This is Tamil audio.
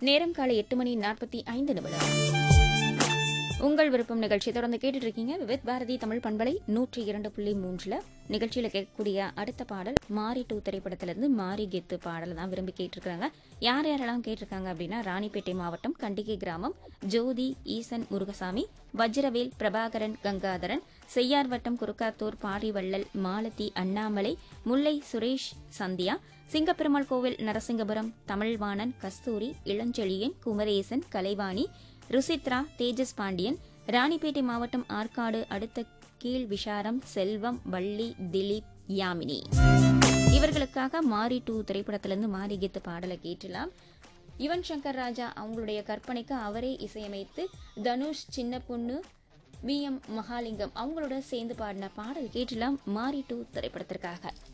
நேரம் காலை எட்டு மணி நாற்பத்தி ஐந்து நிமிடம் உங்கள் விருப்பம் நிகழ்ச்சி தொடர்ந்து கேட்டுட்டு இருக்கீங்க வித் பாரதி தமிழ் பண்பலை நூற்றி இரண்டு புள்ளி மூன்றுல நிகழ்ச்சியில கேட்கக்கூடிய அடுத்த பாடல் மாரி டூ திரைப்படத்திலிருந்து மாரி கெத்து பாடல் தான் விரும்பி கேட்டிருக்காங்க யார் யாரெல்லாம் கேட்டிருக்காங்க அப்படின்னா ராணிப்பேட்டை மாவட்டம் கண்டிகை கிராமம் ஜோதி ஈசன் முருகசாமி வஜ்ரவேல் பிரபாகரன் கங்காதரன் செய்யார் வட்டம் குறுக்காத்தூர் பாரிவள்ளல் மாலதி அண்ணாமலை முல்லை சுரேஷ் சந்தியா சிங்கப்பெருமாள் கோவில் நரசிங்கபுரம் தமிழ்வாணன் கஸ்தூரி இளஞ்செழியன் குமரேசன் கலைவாணி ருசித்ரா தேஜஸ் பாண்டியன் ராணிப்பேட்டை மாவட்டம் ஆற்காடு அடுத்த கீழ் விஷாரம் செல்வம் வள்ளி திலீப் யாமினி இவர்களுக்காக மாரி டூ திரைப்படத்திலிருந்து மாரி கீத்து பாடலை கேட்டலாம் யுவன் சங்கர் ராஜா அவங்களுடைய கற்பனைக்கு அவரே இசையமைத்து தனுஷ் சின்ன பொண்ணு வி எம் மகாலிங்கம் அவங்களோட சேர்ந்து பாடின பாடல் கேட்டலாம் மாரி டூ திரைப்படத்திற்காக